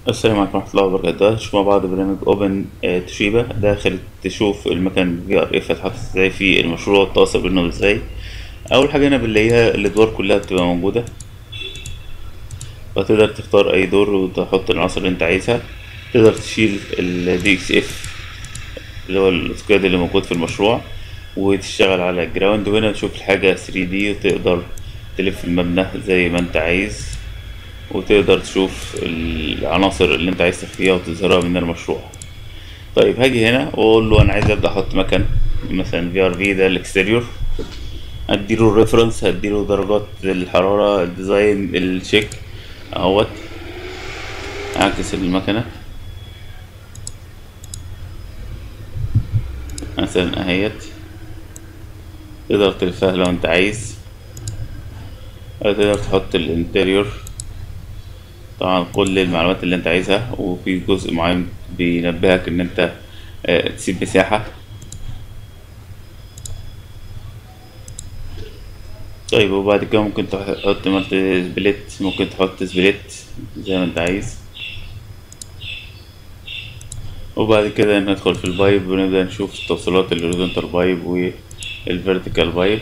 السلام عليكم ورحمة الله وبركاته نشوف مع بعض برنامج اوبن توشيبا ده خليك تشوف المكان في ار اف هتحط ازاي في المشروع التواصل بينهم ازاي اول حاجة هنا بنلاقيها الادوار كلها بتبقى موجودة فتقدر تختار اي دور وتحط العناصر اللي انت عايزها تقدر تشيل الدي اكس اف اللي هو السكواد اللي موجود في المشروع وتشتغل على الجراوند وهنا تشوف الحاجة 3 دي وتقدر تلف المبنى زي ما انت عايز وتقدر تشوف العناصر اللي انت عايز تخفيها وتظهرها من المشروع طيب هاجي هنا واقول له انا عايز ابدا احط مكان مثلا في ار في ده الاكستيريور اديله الريفرنس هديله درجات الحرارة الديزاين الشيك اهوت اعكس المكنة مثلا اهيت تقدر تلفها لو انت عايز أو تقدر تحط الانتريور طبعا كل المعلومات اللي انت عايزها وفي جزء معين بينبهك ان انت اه تسيب مساحة طيب وبعد كده ممكن تحط مالتي سبليت ممكن تحط سبليت زي ما انت عايز وبعد كده ندخل في البايب ونبدأ نشوف توصيلات الهوريزونتال بايب والفيرتيكال بايب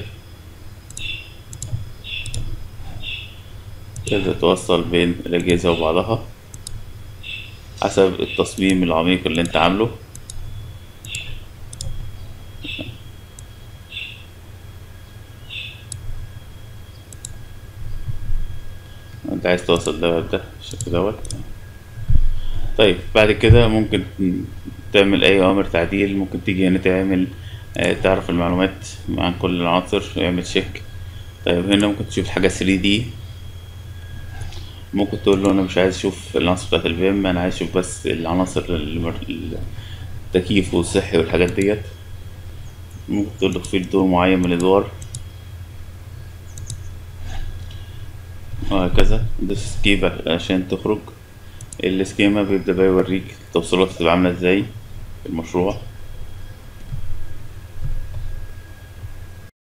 تقدر توصل بين الأجهزة وبعضها حسب التصميم العميق اللي انت عامله انت عايز توصل ده بده بالشكل دوت طيب بعد كده ممكن تعمل اي اوامر تعديل ممكن تيجي هنا تعمل اه تعرف المعلومات عن كل العناصر ويعمل تشيك طيب هنا ممكن تشوف حاجة 3 دي ممكن تقول له انا مش عايز اشوف العناصر بتاعت الفيم انا عايز اشوف بس العناصر التكييف والصحي والحاجات ديت ممكن تقول له في دور معين من الادوار وهكذا ده سكيب عشان تخرج السكيما بيبدأ بقى يوريك التوصيلات هتبقى عاملة ازاي في المشروع